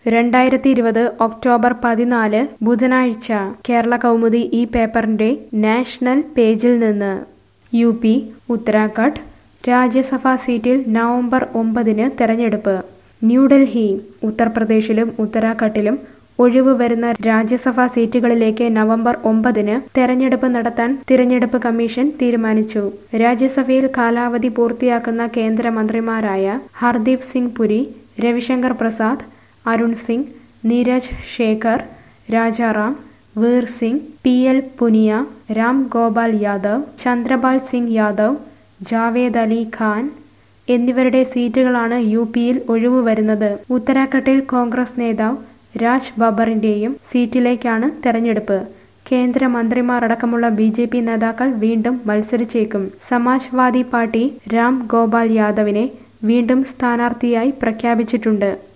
രണ്ടായിരത്തി ഇരുപത് ഒക്ടോബർ പതിനാല് ബുധനാഴ്ച കേരള കൗമുദി ഈ പേപ്പറിന്റെ നാഷണൽ പേജിൽ നിന്ന് യു പി ഉത്തരാഖണ്ഡ് രാജ്യസഭാ സീറ്റിൽ നവംബർ ഒമ്പതിന് തെരഞ്ഞെടുപ്പ് ന്യൂഡൽഹി ഉത്തർപ്രദേശിലും ഉത്തരാഖണ്ഡിലും ഒഴിവ് വരുന്ന രാജ്യസഭാ സീറ്റുകളിലേക്ക് നവംബർ ഒമ്പതിന് തെരഞ്ഞെടുപ്പ് നടത്താൻ തിരഞ്ഞെടുപ്പ് കമ്മീഷൻ തീരുമാനിച്ചു രാജ്യസഭയിൽ കാലാവധി പൂർത്തിയാക്കുന്ന കേന്ദ്രമന്ത്രിമാരായ ഹർദീപ് സിംഗ് പുരി രവിശങ്കർ പ്രസാദ് അരുൺ സിംഗ് നീരജ് ശേഖർ രാജാറാം വീർ സിംഗ് പി എൽ പുനിയ രാം ഗോപാൽ യാദവ് ചന്ദ്രപാൽ സിംഗ് യാദവ് ജാവേദ് അലി ഖാൻ എന്നിവരുടെ സീറ്റുകളാണ് യു പിയിൽ ഒഴിവു വരുന്നത് ഉത്തരാഖണ്ഡിൽ കോൺഗ്രസ് നേതാവ് രാജ് ബബ്ബറിന്റെയും സീറ്റിലേക്കാണ് തെരഞ്ഞെടുപ്പ് കേന്ദ്രമന്ത്രിമാർ അടക്കമുള്ള ബി ജെ പി നേതാക്കൾ വീണ്ടും മത്സരിച്ചേക്കും സമാജ്വാദി പാർട്ടി രാം ഗോപാൽ യാദവിനെ വീണ്ടും സ്ഥാനാർത്ഥിയായി പ്രഖ്യാപിച്ചിട്ടുണ്ട്